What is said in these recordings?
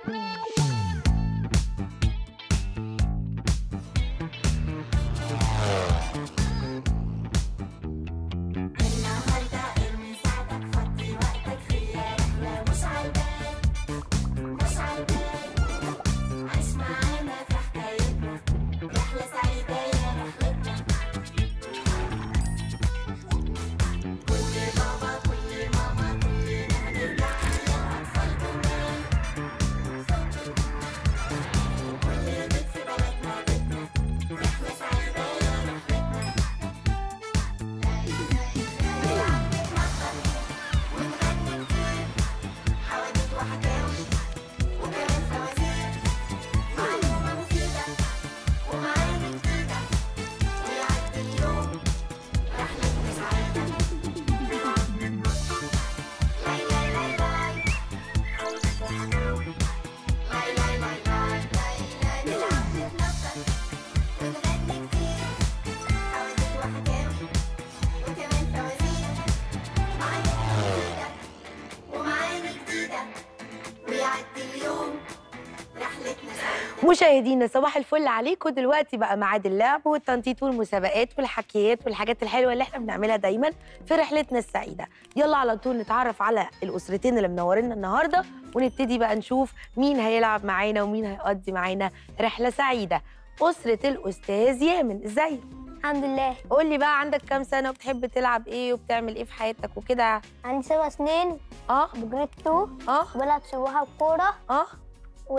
النهارده ارمي ساعدك فضي وقتك في رحلة مش عالبال مش عالبال عيش معانا في حكايتنا رحلة سعيدة يا رحلتنا كل بابا كل ماما كلنا هنرجع للأطفال جمال كل بيت في بلدنا بيتنا رحلة سعيدة يا رحلتنا نلعب نتنطط ونغني كتير حواديت وحكاوي وكمان فوازير معلومة مفيدة ومعاني جديدة ويعدي اليوم رحلتنا سعيدة لاي لاي لاي لاي حواديت وحكاوي لاي لاي لاي لاي لاي لاي نلعب نتنطط ونغني كتير حواديت وحكاوي وكمان فوازير معاني جديدة ومعاني جديدة ويعدي اليوم رحلتنا سعيدة مشاهدينا صباح الفل عليكم دلوقتي بقى ميعاد اللعب والتنطيط والمسابقات والحكايات والحاجات الحلوه اللي احنا بنعملها دايما في رحلتنا السعيده يلا على طول نتعرف على الاسرتين اللي منورينا النهارده ونبتدي بقى نشوف مين هيلعب معانا ومين هيقضي معانا رحله سعيده اسره الاستاذ يامن ازيك الحمد لله قول لي بقى عندك كام سنه وبتحب تلعب ايه وبتعمل ايه في حياتك وكده عندي سبع سنين اه بجريد 2 اه بلعب سباحة وكورة اه و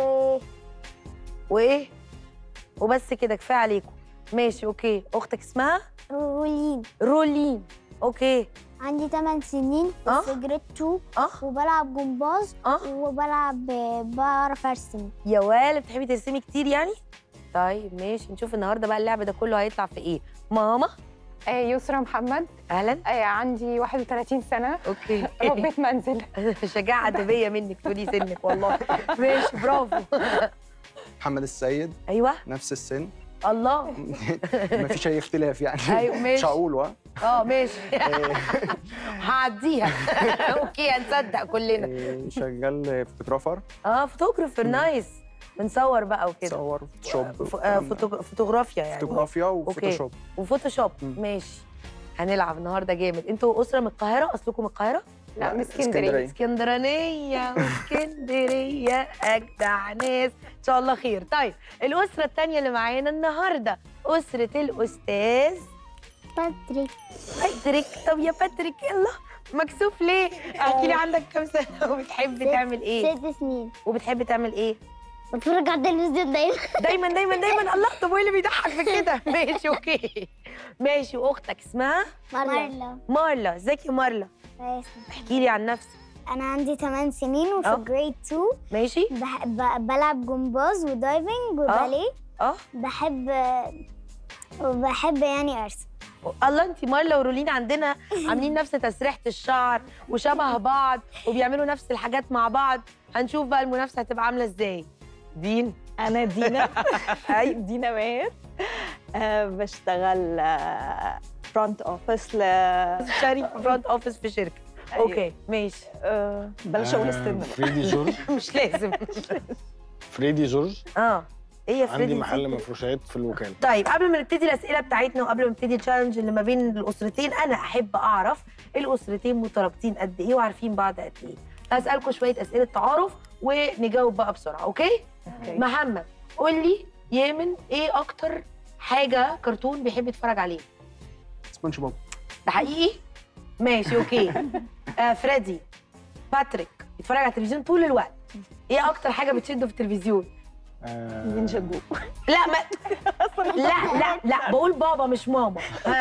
وايه وبس كده كفايه عليكم ماشي اوكي اختك اسمها رولين رولين اوكي عندي 8 سنين آه. في جريد 2 اه وبلعب جمباز اه وبلعب بعرف ارسم يا والد بتحبي ترسمي كتير يعني طيب ماشي نشوف النهارده بقى اللعب ده كله هيطلع في ايه ماما آه، يسرا محمد اهلا آه، عندي 31 سنة اوكي ربة منزل شجاعه ادبيه منك تقولي سنك والله ماشي برافو محمد السيد ايوه نفس السن الله مفيش اي اختلاف يعني أيوة، ماشي. مش هقوله ها اه ماشي آه، هعديها اوكي هنصدق كلنا آه، شغال فوتوغرافر اه فوتوغرافر نايس بنصور بقى وكده صور فوتوشوب ف- آه، فوتو- فوتوغرافيا يعني فوتوغرافيا وفوتوشوب وفوتوشوب مم. ماشي هنلعب النهارده جامد انتوا اسره من القاهره اصلكم من القاهره لا من اسكندرية. اسكندرية اسكندرانيه واسكندريه اجدع ناس ان شاء الله خير طيب الاسره الثانيه اللي معانا النهارده اسره الاستاذ باتريك باتريك طب يا باتريك يلا مكسوف ليه احكي لي عندك كام سنه وبتحب تعمل ايه ست سنين وبتحب تعمل ايه بتفرج على التلفزيون دايما دايما دايما دايما الله طب وايه اللي بيضحك في كده ماشي اوكي ماشي واختك اسمها مارلا مارلا ازيك يا مارلا احكي لي عن نفسك انا عندي 8 سنين وفي آه. جريد 2 ماشي بح- ب- بلعب جمباز ودايفنج وباليه اه بحب وبحب يعني ارسم الله انت مارلا ورولين عندنا عاملين نفس تسريحه الشعر وشبه بعض وبيعملوا نفس الحاجات مع بعض هنشوف بقى المنافسه هتبقى عامله ازاي دين أنا دينا ايوه دينا ماهر آه، بشتغل فرونت اوفيس ل شاري فرونت اوفيس في شركه أيوة. اوكي ماشي آه، بلاش اقول السن فريدي جورج مش لازم فريدي جورج اه ايه يا فريدي عندي محل نسيت؟ مفروشات في الوكاله طيب قبل ما نبتدي الاسئله بتاعتنا وقبل ما نبتدي التشالنج اللي ما بين الاسرتين انا احب اعرف الاسرتين مترابطين قد ايه وعارفين بعض قد ايه هسالكم شويه اسئله تعارف ونجاوب بقى بسرعه اوكي أوكي. محمد قول لي يامن ايه اكتر حاجه كرتون بيحب يتفرج عليه سبونج بوب ده حقيقي ماشي اوكي آه فريدي باتريك بيتفرج على التلفزيون طول الوقت ايه اكتر حاجه بتشده في التلفزيون آه، نينجا جو لا ما لا لا لا بقول بابا مش ماما ها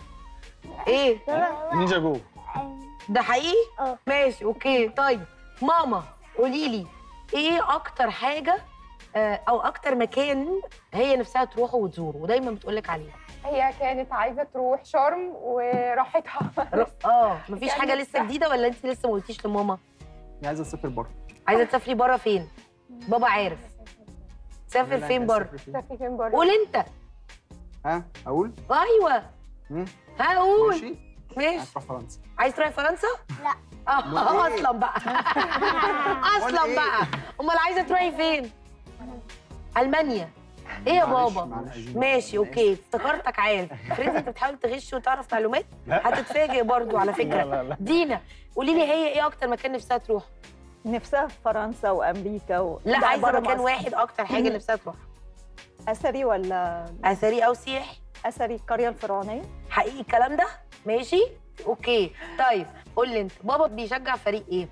ايه نينجا جو ده حقيقي اه. ماشي اوكي طيب ماما قولي لي ايه اكتر حاجه آه، او اكتر مكان هي نفسها تروحه وتزوره ودايما بتقول لك عليه هي كانت عايزة تروح شرم وراحتها اه مفيش كان حاجه لسه نفسها. جديده ولا انت لسه ما قلتيش لماما عايزه اسافر بره عايزه تسافري بره فين بابا عارف تسافر لا، فين عايز بره أسافر فين؟ سافري فين بره قول انت ها اقول ايوه مم. هقول ماشي ماشي عايز تروح فرنسا عايز تروحي فرنسا؟ لا. اه أمال إيه؟ اصلا بقى اصلا إيه؟ بقى امال عايزه تروحي فين؟ المانيا ايه يا معلش، بابا؟ معلش، عايزين- ماشي اوكي افتكرتك عارف فريدي انت بتحاول تغش وتعرف معلومات هتتفاجئ برضو على لا فكره لا لا دينا قولي لي هي ايه اكتر مكان نفسها تروح نفسها في فرنسا وامريكا و... لا عايزه برا مكان مصر. واحد اكتر حاجه نفسها تروح اثري ولا اثري او سياحي اثري القريه الفرعونيه حقيقي الكلام ده ماشي اوكي طيب قول لي انت بابا بيشجع فريق ايه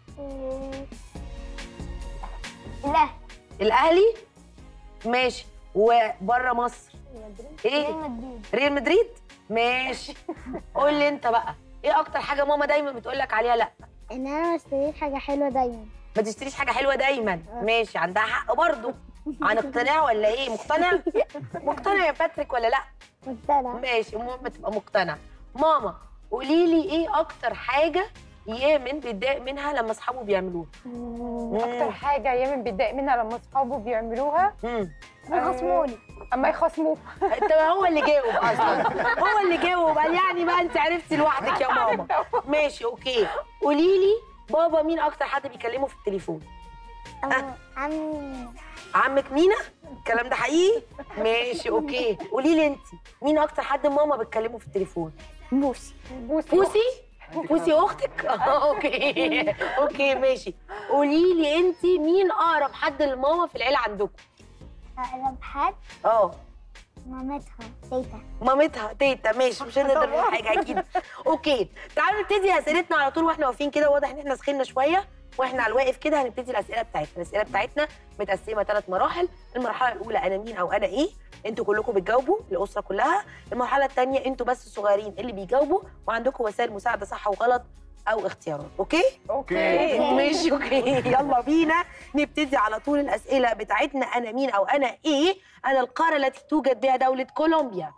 لا الاهلي ماشي وبره مصر ايه ريال مدريد ريال مدريد ماشي قول لي انت بقى ايه اكتر حاجه ماما دايما بتقول لك عليها لا ان انا بشتري حاجه حلوه دايما ما تشتريش حاجه حلوه دايما ماشي عندها حق برضه عن اقتناع ولا ايه مقتنع مقتنع يا باتريك ولا لا مقتنع ماشي المهم تبقى مقتنع ماما قولي لي ايه اكتر حاجه يامن بيتضايق منها لما اصحابه بيعملوها اكتر حاجه يامن بيتضايق منها لما اصحابه بيعملوها امم بيخصموني اما يخصموه انت هو اللي جاوب اصلا هو اللي جاوب قال يعني بقى انت عرفتي لوحدك يا ماما ماشي اوكي قولي لي بابا مين اكتر حد بيكلمه في التليفون أو- عمي عمك مينا الكلام ده حقيقي ماشي اوكي قولي لي انت مين اكتر حد ماما بتكلمه في التليفون بوسي بوسي بوسي بوسي اختك آه، اوكي اوكي ماشي قولي لي انت مين اقرب حد لماما في العيله عندكم اقرب حد اه مامتها تيتا مامتها تيتا ماشي مش هنقدر نقول حاجه اكيد اوكي تعالوا نبتدي اسئلتنا على طول واحنا واقفين كده واضح ان احنا سخنا شويه واحنا على الواقف كده هنبتدي الاسئله بتاعتنا الاسئله بتاعتنا متقسمه ثلاث مراحل المرحله الاولى انا مين او انا ايه انتوا كلكم بتجاوبوا الاسره كلها المرحله الثانيه انتوا بس الصغيرين اللي بيجاوبوا وعندكم وسائل مساعده صح وغلط او اختيارات اوكي اوكي ماشي اوكي يلا بينا نبتدي على طول الاسئله بتاعتنا انا مين او انا ايه انا القاره التي توجد بها دوله كولومبيا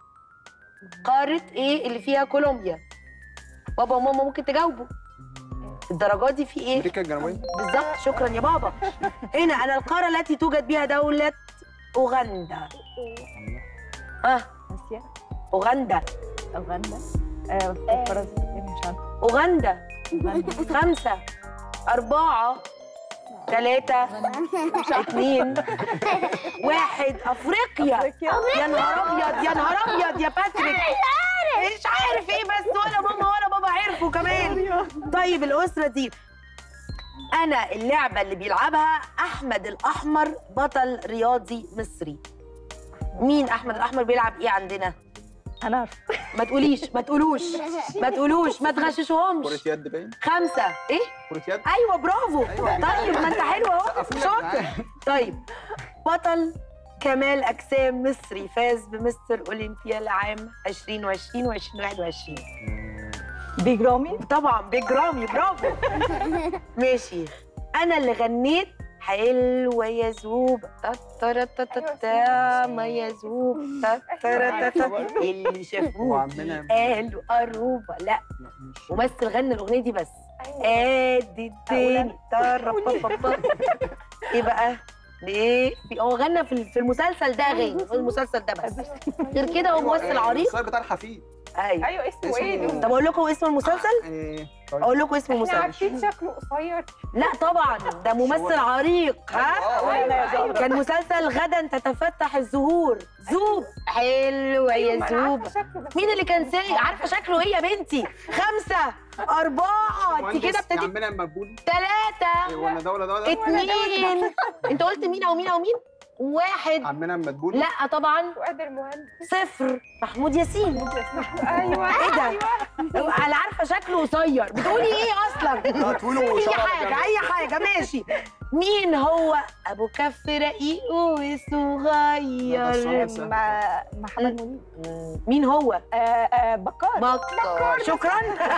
قاره ايه اللي فيها كولومبيا بابا وماما ممكن تجاوبوا الدرجات دي في ايه امريكا الجنوبيه بالظبط شكرا يا بابا هنا انا القاره التي توجد بها دوله اوغندا اه اسيا اوغندا اوغندا آه، في البرازيل مش عارفه اوغندا خمسه اربعه ثلاثه اثنين واحد افريقيا افريقيا يا نهار ابيض يا نهار ابيض يا باتريك مش عارف ايه بس ولا ماما ولا بابا عرفوا كمان طيب الاسره دي انا اللعبه اللي بيلعبها احمد الاحمر بطل رياضي مصري مين احمد الاحمر بيلعب ايه عندنا انا عارفه ما تقوليش ما تقولوش ما تقولوش ما تغششهمش كرة يد باين خمسه ايه كرة يد ايوه برافو أيوة. طيب ما انت حلو اهو سقفوا لي يا شاطر جدعان. طيب بطل كمال اجسام مصري فاز بمستر اولمبيا العام 2020 و2021 بيج رامي طبعا بيج رامي برافو ماشي انا اللي غنيت حلوة يا زوب تاتاراتاتاتا ما يا زوب تاتاراتاتا اللي شافوه وعمنا قالوا قروبة لا لا، مش- ممثل غنى الاغنيه دي بس ادي الدنيا تربابابا ايه بقى ليه في- هو غنى في في المسلسل ده اغاني في المسلسل ده بس غير كده هو ممثل عريق السؤال بتاع الحفيد ايوه ايوه اسمه ايه اسمه- طب اقول لكم اسم المسلسل إيه، طيب. اقول لكم اسم احنا المسلسل عارفين شكله قصير لا طبعا ده ممثل عريق ها آه، أيوة. كان مسلسل غدا تتفتح الزهور زوب حلوه ما يا أنا زوب عارفة شكله بس مين اللي كان سايق عارفه شكله ايه يا بنتي خمسه اربعه انت كده مهندس ابتديت عمنا المقبولي إيه، ثلاثه ولا ده ولا ده ولا ده اتنين انت قلت مين او مين او مين واحد عمنا المدبولي لا طبعا فؤاد المهندس صفر محمود ياسين ايوه ايه ده انا عارفه شكله قصير بتقولي ايه اصلا لا طوله اي وشعره حاجه جامد. اي حاجه ماشي مين هو ابو كف رقيق لا، ده السؤال وصغير سهل. مع محمد منير مين هو آه، آه، بكار بكر شكرا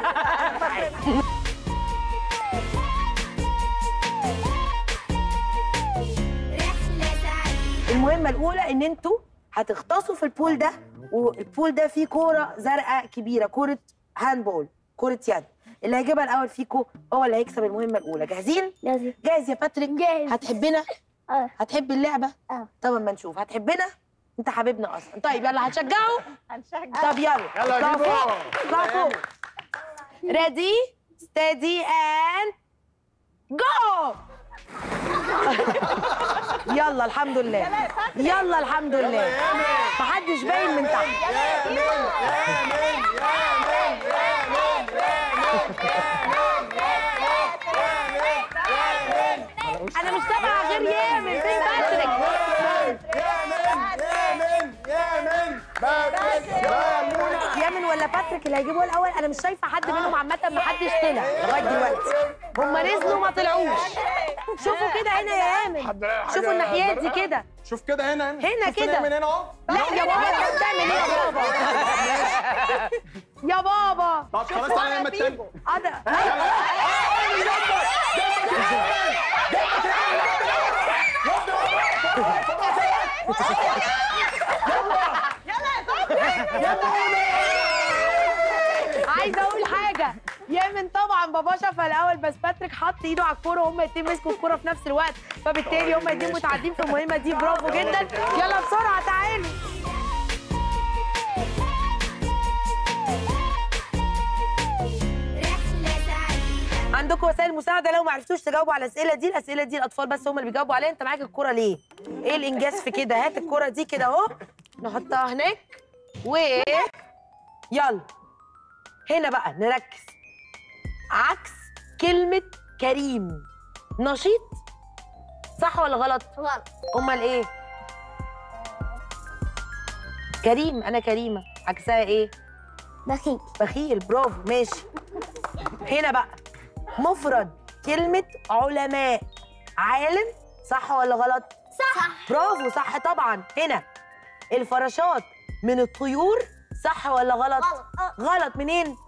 رحلة سعيدة المهمه الاولى ان انتوا هتغطسوا في البول ده والبول ده فيه كوره زرقاء كبيره كوره هاندبول كوره يد اللي هيجيبها الاول فيكم هو اللي هيكسب المهمه الاولى جاهزين لازم جاهز يا باتريك جاهز. هتحبنا اه هتحب اللعبه اه. طب ما نشوف هتحبنا انت حبيبنا اصلا طيب يلا هتشجعوا هنشجع طب يلا يلا اطلع بيبو. فوق اطلع فوق ريدي ستيدي اند جو يلا الحمد لله يلا الحمد لله محدش باين من تحت انا مش سامعه غير يامن فين باتريك يامن ولا باتريك اللي هيجيبوها الاول انا مش شايفه حد منهم عامه ما حدش طلع لغايه دلوقتي هم نزلوا ما طلعوش شوفوا كده هنا يا يامن حد لاقي حاجة شوفوا الناحيات دي زرقاء؟ كده شوف كده هنا هنا شفت كده. من هنا اهو لا يا بابا انت بتعمل ايه يا بابا يا بابا طب خلاص تعالى لما التاني أنا- عايزه اقول حاجه يامن طبعا بابا شافها الاول بس باتريك حط ايده على الكوره وهم الاتنين مسكوا الكوره في نفس الوقت فبالتالي هم الاتنين متعادلين في المهمه دي برافو جدا يلا بسرعه تعالوا رحلة سعيدة عندكم وسائل مساعده لو ما عرفتوش تجاوبوا على الاسئله دي الاسئله دي الاطفال بس هم اللي بيجاوبوا عليها انت معاك الكوره ليه ايه الانجاز في كده هات الكوره دي كده اهو نحطها هناك و يلا هنا بقى نركز عكس كلمه كريم نشيط صح ولا غلط غلط امال ايه كريم انا كريمه عكسها ايه بخيل بخيل برافو ماشي هنا بقى مفرد كلمة علماء عالم صح ولا غلط؟ صح برافو صح طبعا هنا الفراشات من الطيور صح ولا غلط؟ غلط آه. غلط منين؟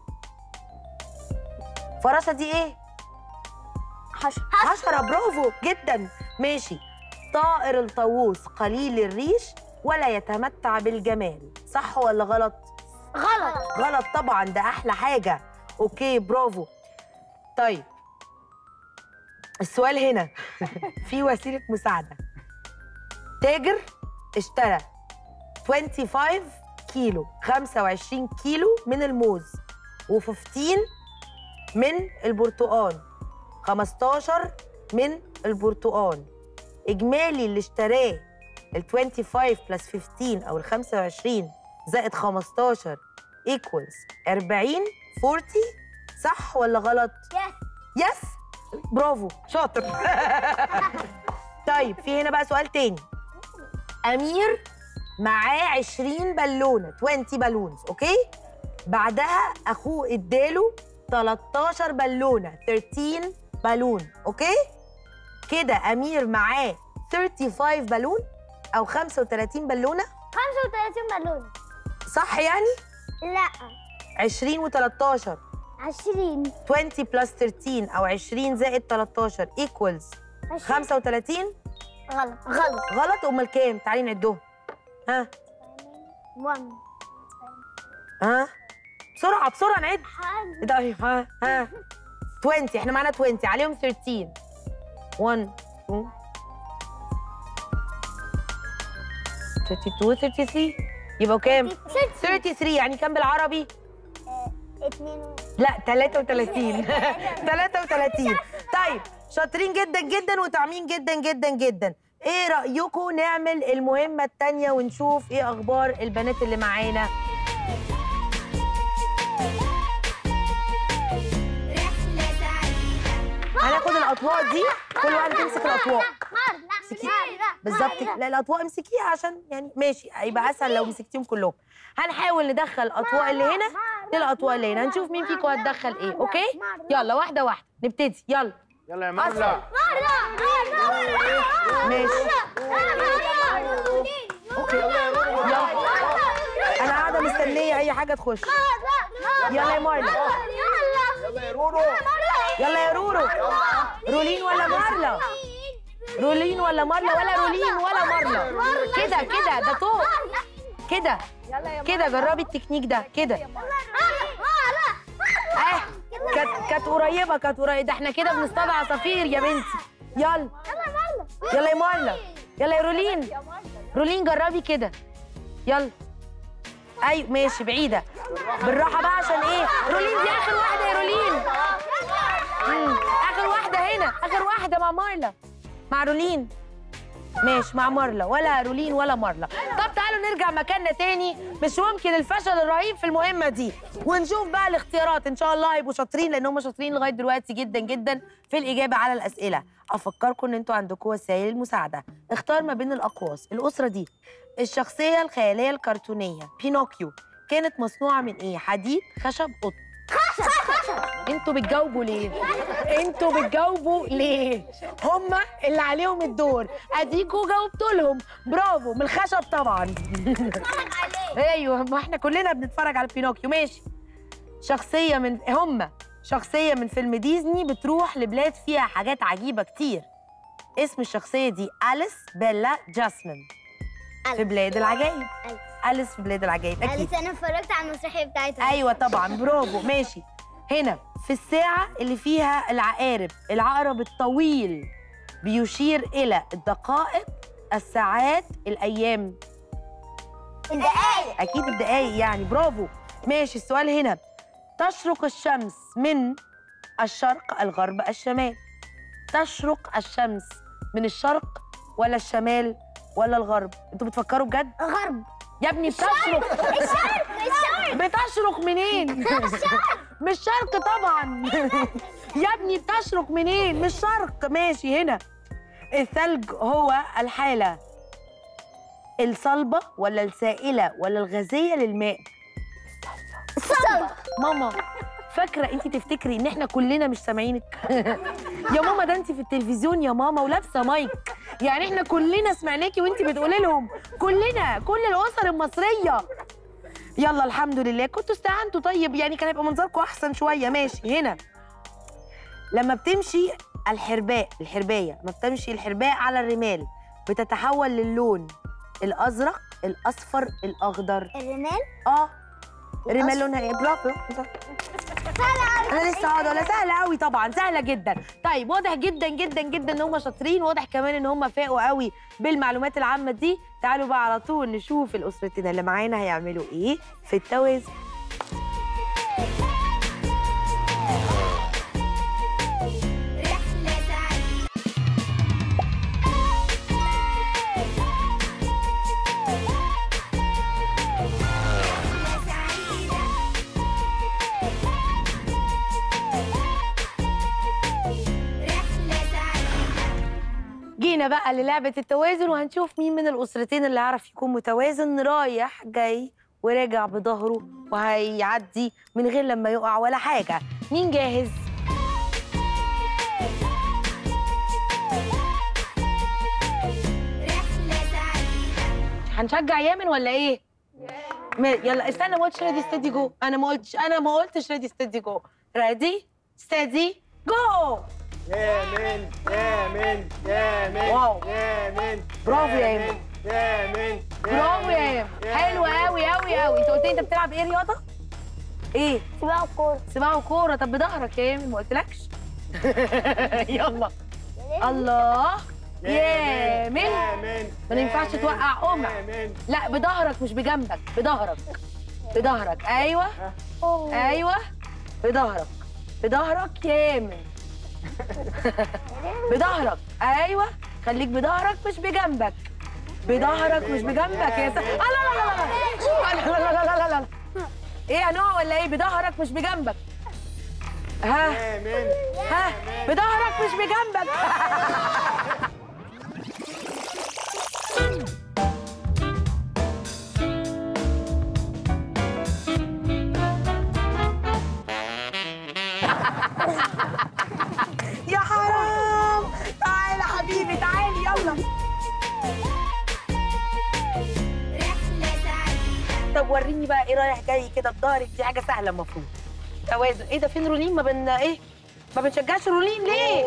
فراشة دي ايه؟ حشر حشرة برافو جدا ماشي طائر الطاووس قليل الريش ولا يتمتع بالجمال صح ولا غلط؟ غلط غلط طبعا ده احلى حاجه اوكي برافو طيب السؤال هنا في وسيله مساعده تاجر اشترى 25 كيلو 25 كيلو من الموز و15 من البرتقال 15 من البرتقال اجمالي اللي اشتراه ال 25 بلس 15 او ال 25 زائد 15 ايكوالز 40 40 صح ولا غلط؟ يس يس برافو شاطر طيب في هنا بقى سؤال تاني امير معاه 20 بالونه 20 بالونز اوكي بعدها اخوه اداله 13 بالونه 13 بالون اوكي كده امير معاه 35 بالون او 35 بالونه 35 بالون صح يعني لا 20 و13 20 20 بلس 13 او 20 زائد 13 ايكوالز 35 غلط غلط غلط امال كام تعالي نعدهم ها 1 ها بسرعه بسرعه نعد طيب ها ها 20 احنا معانا 20 عليهم 13 1 2 32 33 يبقوا كام 33 يعني كام بالعربي 2 لا 33 33 طيب شاطرين جدا جدا وطعمين جدا جدا جدا ايه رايكم نعمل المهمه الثانيه ونشوف ايه اخبار البنات اللي معانا رحلة سعيدة هناخد الاطواق دي كل واحده تمسك الاطواق امسكي بالظبط لا الاطواق امسكيها عشان يعني ماشي هيبقى اسهل لو مسكتيهم كلهم هنحاول ندخل الاطواق اللي هنا للاطواق اللي هنا هنشوف مين فيكم هتدخل ايه اوكي يلا واحده واحده نبتدي يلا يلا يا مرلا ماشي يلا انا قاعده مستنيه اي حاجه تخش يلا يا مارلا يلا يا رورو يلا يا رورو رولين ولا مارلا رولين ولا مارلا ولا رولين ولا مارلا كده كده ده طوق كده يلا يا كده جربي التكنيك ده كده اه كانت كانت قريبه كانت قريبه ده احنا كده بنصطاد عصافير يا بنتي يلا يلا يا مارلا يلا يا رولين رولين جربي كده يلا ايوه ماشي بعيده بالراحه بقى عشان ايه رولين دي اخر واحده يا رولين مم. اخر واحده هنا اخر واحده مع مارلا مع رولين ماشي مع مارلا ولا رولين ولا مارلا طب تعالوا نرجع مكاننا تاني مش ممكن الفشل الرهيب في المهمه دي ونشوف بقى الاختيارات ان شاء الله هيبقوا شاطرين لان هم شاطرين لغايه دلوقتي جدا جدا في الاجابه على الاسئله افكركم ان انتوا عندكم وسائل المساعده اختار ما بين الاقواس الاسره دي الشخصيه الخياليه الكرتونيه بينوكيو كانت مصنوعه من ايه حديد خشب قطن انتوا بتجاوبوا ليه؟ انتوا بتجاوبوا ليه؟ هما اللي عليهم الدور اديكوا جاوبتوا لهم برافو من الخشب طبعا ايوه ما احنا كلنا بنتفرج على بينوكيو ماشي شخصيه من هما شخصيه من فيلم ديزني بتروح لبلاد فيها حاجات عجيبه كتير اسم الشخصيه دي أليس بيلا جاسمين في بلاد العجائب أليس. أليس في بلاد العجائب اكيد أليس أنا اتفرجت على المسرحية بتاعتها ايوه طبعا برافو ماشي هنا في الساعه اللي فيها العقارب العقرب الطويل بيشير الى الدقائق الساعات الايام الدقايق اكيد الدقايق يعني برافو ماشي السؤال هنا تشرق الشمس من الشرق الغرب الشمال تشرق الشمس من الشرق ولا الشمال ولا الغرب انتوا بتفكروا بجد غرب يا ابني بتشرق الشرق الشرق بتشرق منين مش شرق طبعا يا ابني بتشرق منين مش شرق ماشي هنا الثلج هو الحالة الصلبة ولا السائلة ولا الغازية للماء الصلب ماما فاكرة انت تفتكري ان احنا كلنا مش سامعينك يا ماما ده انت في التلفزيون يا ماما ولابسة مايك يعني احنا كلنا سمعناكي وانت بتقولي لهم كلنا كل الاسر المصرية يلا الحمد لله كنتوا استعنتوا طيب يعني كان هيبقى منظركم احسن شوية ماشي هنا لما بتمشي الحرباء الحرباية لما بتمشي الحرباء على الرمال بتتحول للون الازرق الاصفر الاخضر الرمال اه رمال لونها ايه برافو انا لسه هقعد ولا سهله قوي طبعا سهله جدا طيب واضح جدا جدا جدا ان هم شاطرين واضح كمان ان هم فاقوا قوي بالمعلومات العامه دي تعالوا بقى على طول نشوف الاسرتين اللي معانا هيعملوا ايه في التوازن رحلة سعيدة رحلة سعيدة رحلة سعيدة جينا بقى للعبه التوازن وهنشوف مين من الاسرتين اللي هيعرف يكون متوازن رايح جاي وراجع بظهره وهيعدي من غير لما يقع ولا حاجه مين جاهز رحلة سعيدة هنشجع يامن ولا ايه؟ ما- يلا استنى ما قلتش ريدي ستدي جو انا ما قلتش انا ما قلتش ريدي ستدي جو ريدي ستدي جو يامن يامن يامن واو. يامن برافو يا يامن. يامن برافو يا يامن حلو قوي قوي قوي انت قلت لي انت بتلعب ايه رياضه؟ ايه؟ سباق الكورة سباحه وكوره طب بظهرك يا يامن ما قلتلكش يلا الله يامن يامن ما ينفعش توقع امك يامن لا بظهرك مش بجنبك بظهرك بظهرك ايوه ايوه بظهرك بظهرك يامن بظهرك ايوه خليك بظهرك مش بجنبك بظهرك مش بجنبك يا سلام لا لا لا لا لا لا لا لا لا ايه هنوع ولا ايه بظهرك مش بجنبك ها يامن ها بظهرك مش بجنبك يا حرام تعالى حبيبي تعالي يلا رحلة سعيدة طب وريني بقى ايه رايح جاي كده بظهرك دي حاجه سهله المفروض توازن ايه ده فين رولين ما بن ايه ما بنشجعش رولين ليه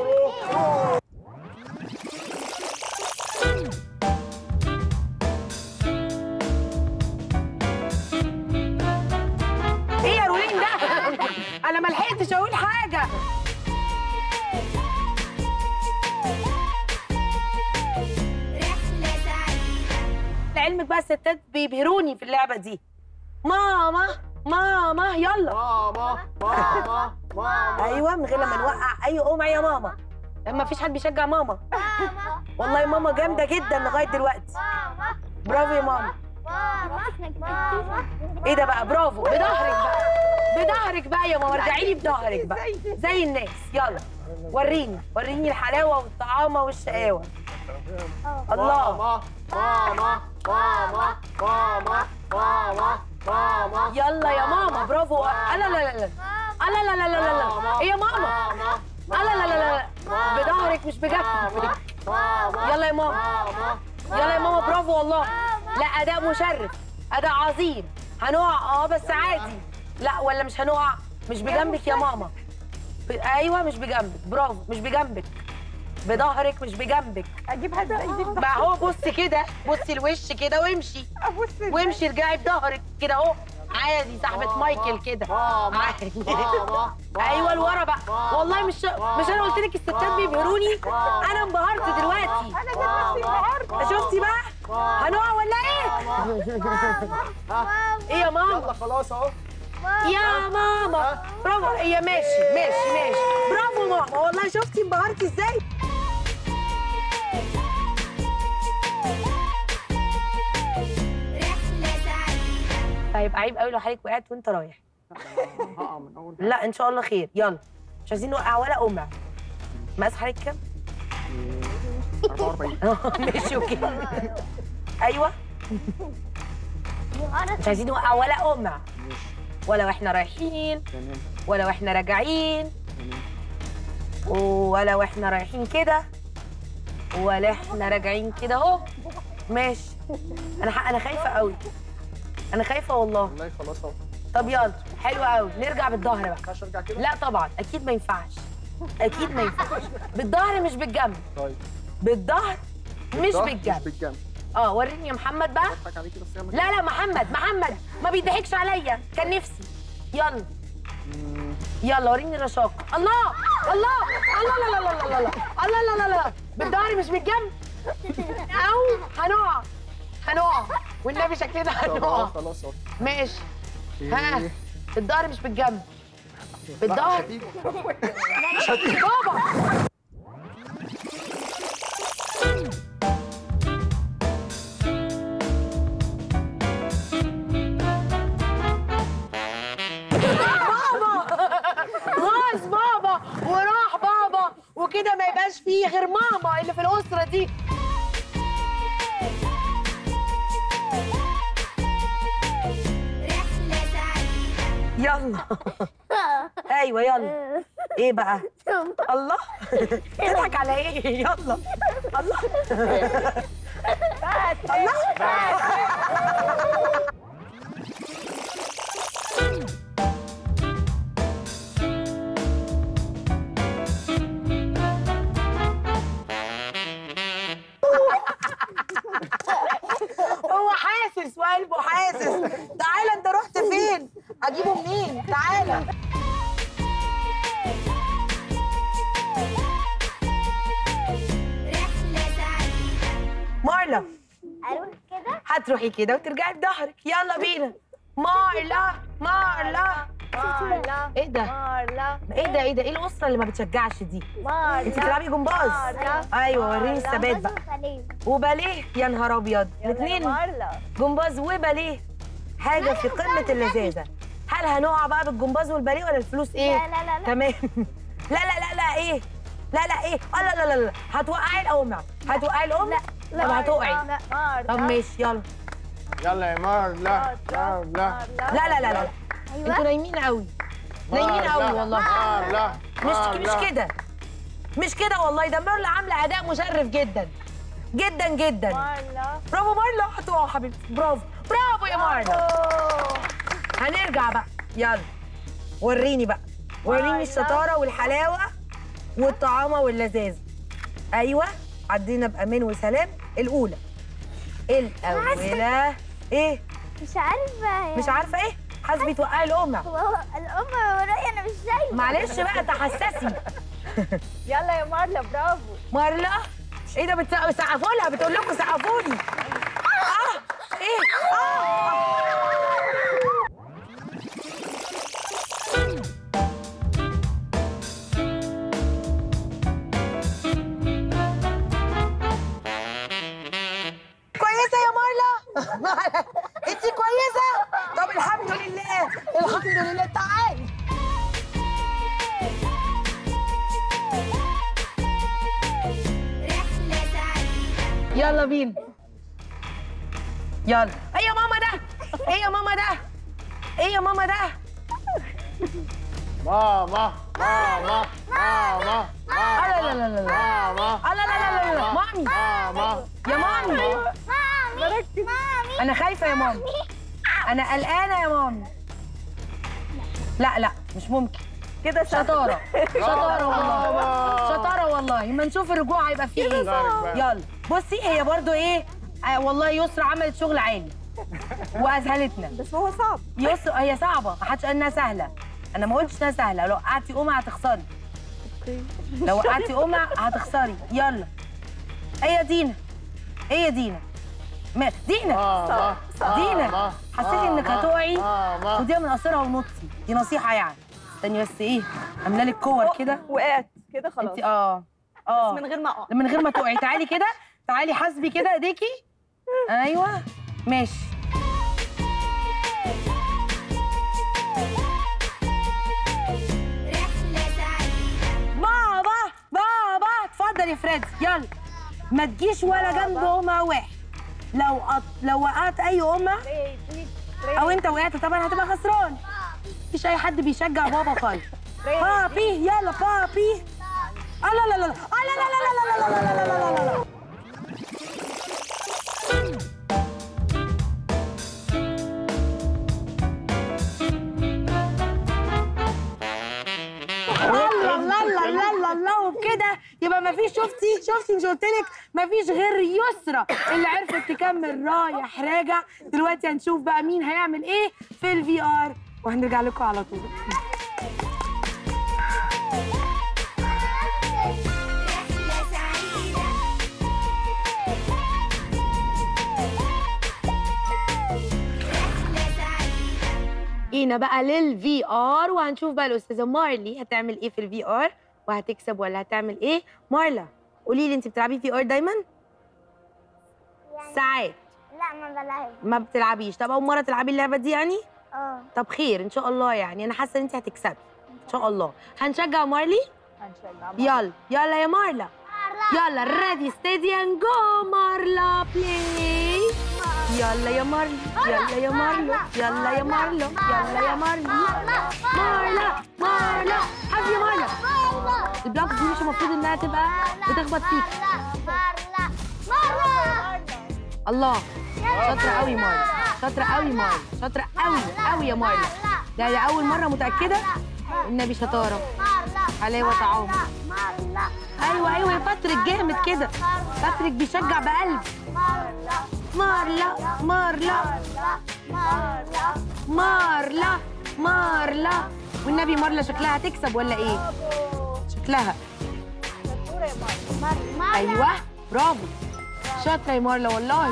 ايه يا رولين ده انا ما لحقتش اقول حاجه رحلة سعيدة لعلمك بقى الستات بيبهروني في اللعبه دي ماما ماما يلا ماما ماما ماما ايوه من غير لما نوقع اي قوم يا ماما ما فيش حد بيشجع ماما ماما والله ماما جامده جدا لغايه دلوقتي ماما برافو يا ماما ماما ماما ايه ده بقى برافو بظهرك بقى بظهرك بقى يا ماما ارجعي لي بظهرك بقى زي الناس يلا وريني وريني الحلاوه والطعامه والشقاوه الله ماما ماما ماما ماما ماما ماما يلا يا ماما برافو لا لا لا لا لا لا لا لا لا لا ايه يا ماما لا لا لا لا لا بظهرك مش بجنبك يلا يا ماما يلا يا ماما برافو والله لا اداء مشرف اداء عظيم هنقع اه بس عادي لا ولا مش هنقع مش بجنبك يا ماما ب- ايوه مش بجنبك برافو مش بجنبك بظهرك مش بجنبك اجيبها ازاي دي ما هو بصي كده بصي الوش كده وامشي ابص وامشي ارجعي بظهرك كده اهو عادي صاحبة مايكل كده عادي ايوه لورا بقى والله مش مش انا قلت لك الستات بيبهروني انا انبهرت دلوقتي انا ذات نفسي انبهرت شفتي بقى هنقع ولا ايه ايه يا ماما يلا خلاص اهو يا ماما برافو هي ماشي ماشي ماشي برافو ماما والله شفتي انبهرتي ازاي رحلة سعيدة طيب عيب قوي لو حضرتك وقعت وانت رايح هقع من اول لا ان شاء الله خير يلا مش عايزين نوقع ولا قمع مقاس حضرتك كام 44 ماشي اوكي ايوه مش عايزين نوقع ولا قمع ولا واحنا رايحين تمام ولا واحنا راجعين ولا واحنا رايحين كده ولا احنا راجعين كده اهو ماشي انا ح- انا خايفه قوي انا خايفه والله والله خلاص اهو طب يلا حلو قوي نرجع بالظهر بقى ينفعش ارجع كده لا طبعا اكيد ما ينفعش اكيد ما ينفعش بالظهر مش بالجنب طيب بالظهر مش ده بالجنب مش بالجنب اه وريني يا محمد بقى بضحك عليكي بس يعمل لا لا محمد محمد ما بيضحكش عليا كان نفسي يلا يلا وريني الرشاقة الله الله الله لا لا لا لا لا الله لا لا لا بالظهر مش بالجنب او هنقع هنقع والنبي شكلنا طب هنقع اه خلاص اهو ماشي ها إيه. بالظهر مش بالجنب لا، بالظهر مش هتيجي. بابا بابا غاز بابا وراح بابا وكده ما يبقاش فيه غير ماما اللي في الأسرة دي رحلة سعيدة يلا ايوه يلا ايه بقى الله تضحك على ايه يلا الله الله هو حاسس وقلبه حاسس تعالى انت رحت فين اجيبه منين تعالى رحلة سعيدة مارلا اروح كده هتروحي كده وترجعي بظهرك يلا بينا مارلا مارلا مارلا ايه ده مارلا ايه ده ايه ده ايه الاسره اللي ما بتشجعش دي مارلا انت بتلعبي جمباز مارلا ايوه وريني الثبات بقى وباليه يا نهار ابيض الاثنين مارلا جمباز وباليه حاجه في قمه اللذاذه هل هنقع بقى بالجمباز والباليه ولا الفلوس ايه لا لا لا لا تمام لا لا لا لا ايه لا لا ايه آه لا لا لا لا هتوقعي القمع هتوقعي القمع طب هتقعي مارلا طب ماشي يلا يلا يا مار لا لا لا لا لا لا لا انتوا نايمين قوي نايمين قوي والله مار لا مش مش كده مش كده والله ده مارلا عامله اداء مشرف جدا جدا جدا مارلا برافو مارلا هتقع حبيبتي برافو برافو يا مارلا هنرجع بقى يلا وريني بقى وريني الشطاره والحلاوه والطعامه واللذاذه ايوه عدينا بامان وسلام الاولى الاولى ايه مش عارفه مش عارفه ايه حاسبي توقعي القمع هو الام ورايا انا مش شايفه معلش بقى تحسسي يلا يا مارلا برافو مارلا ايه ده بتسقفوا لها بتقول لكم سقفوا لي اه ايه اه كويسه يا مارلا انت كويسه طب الحمد لله الحمد لله تعالي رحلة سعيدة يلا بينا يلا ايه يا ماما ده ايه يا ماما ده ايه يا ماما ده ماما ماما ماما لا لا لا لا لا ماما لا لا لا لا لا مامي ماما يا مامي مامي مامي انا خايفه يا مامي انا قلقانه يا مامي لا لا مش ممكن كده سهل. شطاره شطاره والله شطاره والله اما نشوف الرجوع هيبقى فيه ايه يلا بصي هي برضو ايه آه والله يسرا عملت شغل عالي واذهلتنا بس هو صعب يسرا هي صعبه ما حدش قال انها سهله انا ما قلتش انها سهله لو وقعتي قومه هتخسري لو وقعتي قومه هتخسري يلا ايه يا دينا ايه يا دينا ما دينا ماما دينا حسيتي انك هتقعي ماما خديها من قصرها ونطي دي نصيحه يعني استني بس ايه عامله لك كور كده وقعت كده خلاص انت اه اه من غير ما اقع من غير ما تقعي تعالي كده تعالي حاسبي كده ايديكي ايوه ماشي رحلة سعيدة بابا بابا اتفضل يا فريد يلا ما تجيش ولا جنب امه واحد لو قط... لو وقعت اي امه او انت وقعت طبعا هتبقى خسران مفيش اي حد بيشجع بابا خالص بابي يلا بابي آه لا لا لا لا آه لا لا لا لا لا لا لا لا لا لا لا الله الله الله الله الله الله وبكده يبقى ما فيش شفتي شفتي مش قلت لك ما فيش غير يسرى اللي عرفت تكمل رايح راجع دلوقتي هنشوف بقى مين هيعمل ايه في الفي ار وهنرجع لكم على طول رحلة سعيدة رحلة سعيدة جينا بقى للفي ار وهنشوف بقى الاستاذه مارلي هتعمل ايه في الفي ار وهتكسب ولا هتعمل ايه مارلا قولي لي انت بتلعبي في ار دايما ساعات لا ما بلعب ما بتلعبيش طب اول مره تلعبي اللعبه دي يعني اه طب خير ان شاء الله يعني انا حاسه ان انت هتكسبي ان شاء الله هنشجع مارلي هنشجع يلا يلا يا مارلا يلا ريدي ستيدي اند جو مارلا بلاي يلا يا مارلي يلا يا مارلو يلا يا مارلو يلا يا مارلو مارلا مارلا حاسبي يا مارلا البلوكس دي مش المفروض انها تبقى بتخبط فيك مرة مرة الله شاطره قوي مارلا شاطره قوي مارلا شاطره قوي قوي يا مارلا ده ده اول مره متاكده النبي شطاره حلاوه طعام ايوه ايوه يا باتريك جامد كده باتريك بيشجع بقلب مارلا مارلا مارلا مارلا والنبي مارلا شكلها هتكسب ولا ايه شكلها ايوه برافو شاطره يا مارلا والله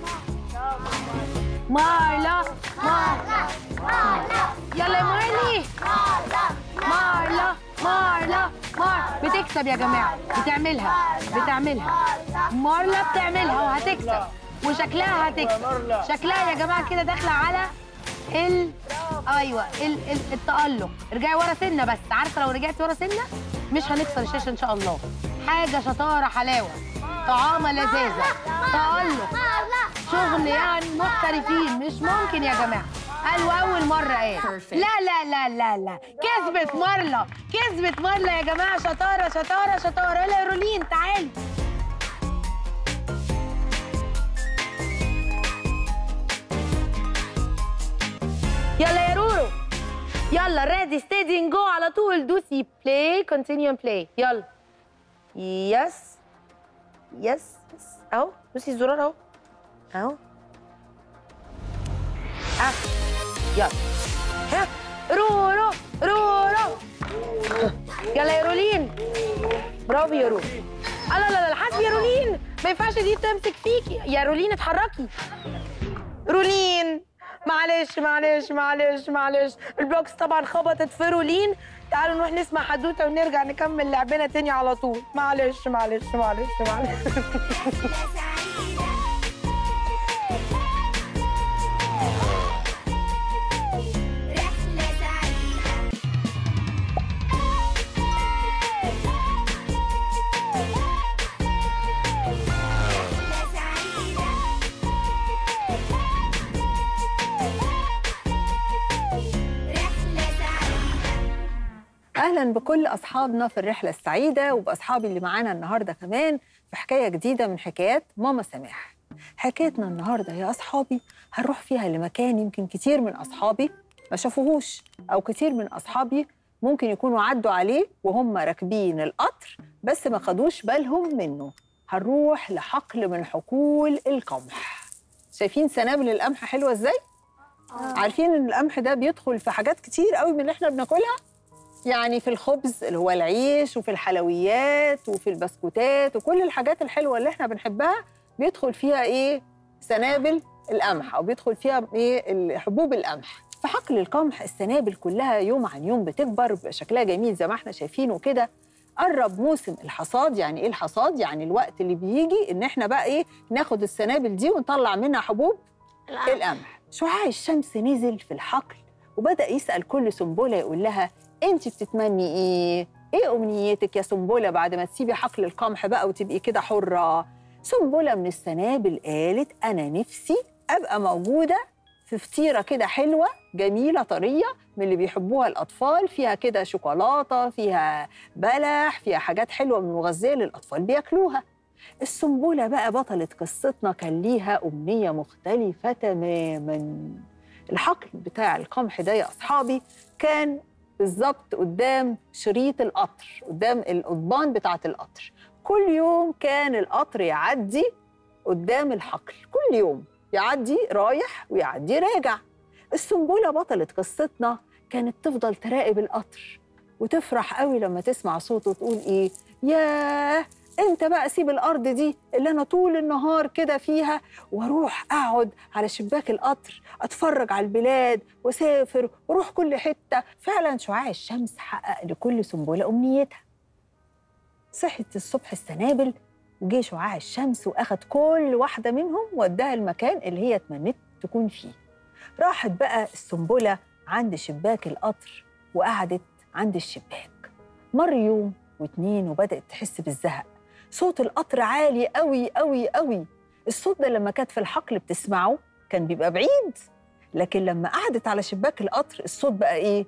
مارلا مارلا يلا يا مارلي مارلا مارلا مار بتكسب يا جماعه بتعملها بتعملها مارلا بتعملها وهتكسب وشكلها هتكسب شكلها يا جماعه كده داخله على ال ايوه ال... ال... التألق ارجعي ورا سنه بس عارفه لو رجعتي ورا سنه مش هنكسر الشاشه ان شاء الله حاجه شطاره حلاوه طعامه لذاذه تألق شغل يعني محترفين مش ممكن يا جماعه قالوا اول مره ايه لا لا لا لا لا كسبت مارلا كسبت مارلا يا جماعه شطاره شطاره شطاره يلا يا رولين تعالي يلا يا رورو يلا ريدي ستيدي جو على طول دوسي بلاي كونتينيو بلاي يلا يس يس يس اهو دوسي الزرار اهو اهو اه يلا ها رورو رورو يلا يا رولين برافو يا رولين لا لا لا حسبي يا رولين ما ينفعش دي تمسك فيكي يا رولين اتحركي رولين معلش معلش معلش معلش البوكس طبعا خبطت في رولين تعالوا نروح نسمع حدوته ونرجع نكمل لعبنا تاني على طول معلش معلش معلش معلش رحلة سعيدة رحلة سعيدة رحلة سعيدة اهلا بكل اصحابنا في الرحله السعيده وباصحابي اللي معانا النهارده كمان في حكايه جديده من حكايات ماما سماح حكايتنا النهارده يا اصحابي هنروح فيها لمكان يمكن كتير من اصحابي ما شافوهوش او كتير من اصحابي ممكن يكونوا عدوا عليه وهم راكبين القطر بس ما خدوش بالهم منه هنروح لحقل من حقول القمح شايفين سنابل القمح حلوه ازاي عارفين ان القمح ده بيدخل في حاجات كتير قوي من اللي احنا بناكلها يعني في الخبز اللي هو العيش وفي الحلويات وفي البسكوتات وكل الحاجات الحلوه اللي احنا بنحبها بيدخل فيها ايه سنابل القمح او بيدخل فيها ايه حبوب القمح في حقل القمح السنابل كلها يوم عن يوم بتكبر بيبقى شكلها جميل زي ما احنا شايفينه كده قرب موسم الحصاد يعني ايه الحصاد يعني الوقت اللي بيجي ان احنا بقى ايه ناخد السنابل دي ونطلع منها حبوب القمح شعاع الشمس نزل في الحقل وبدأ يسأل كل سنبلة يقول لها انت بتتمني ايه؟ ايه امنيتك يا سنبلة بعد ما تسيبي حقل القمح بقى وتبقي كده حرة؟ سنبلة من السنابل قالت انا نفسي ابقى موجودة في فطيرة كده حلوة جميلة طرية من اللي بيحبوها الأطفال فيها كده شوكولاتة فيها بلح فيها حاجات حلوة من مغذية للأطفال بياكلوها السنبلة بقى بطلة قصتنا كان ليها أمنية مختلفة تماماً الحقل بتاع القمح ده يا أصحابي كان بالظبط قدام شريط القطر قدام القضبان بتاعة القطر كل يوم كان القطر يعدي قدام الحقل كل يوم يعدي رايح ويعدي راجع السنبلة بطلة قصتنا كانت تفضل تراقب القطر وتفرح قوي لما تسمع صوته تقول ايه ياه انت بقى سيب الارض دي اللي انا طول النهار كده فيها واروح اقعد على شباك القطر اتفرج على البلاد واسافر واروح كل حته فعلا شعاع الشمس حقق لكل سنبله امنيتها صحت الصبح السنابل وجه شعاع الشمس واخد كل واحده منهم وداها المكان اللي هي تمنت تكون فيه راحت بقى السنبله عند شباك القطر وقعدت عند الشباك مر يوم واتنين وبدأت تحس بالزهق صوت القطر عالي قوي قوي قوي الصوت ده لما كانت في الحقل بتسمعه كان بيبقى بعيد لكن لما قعدت على شباك القطر الصوت بقى ايه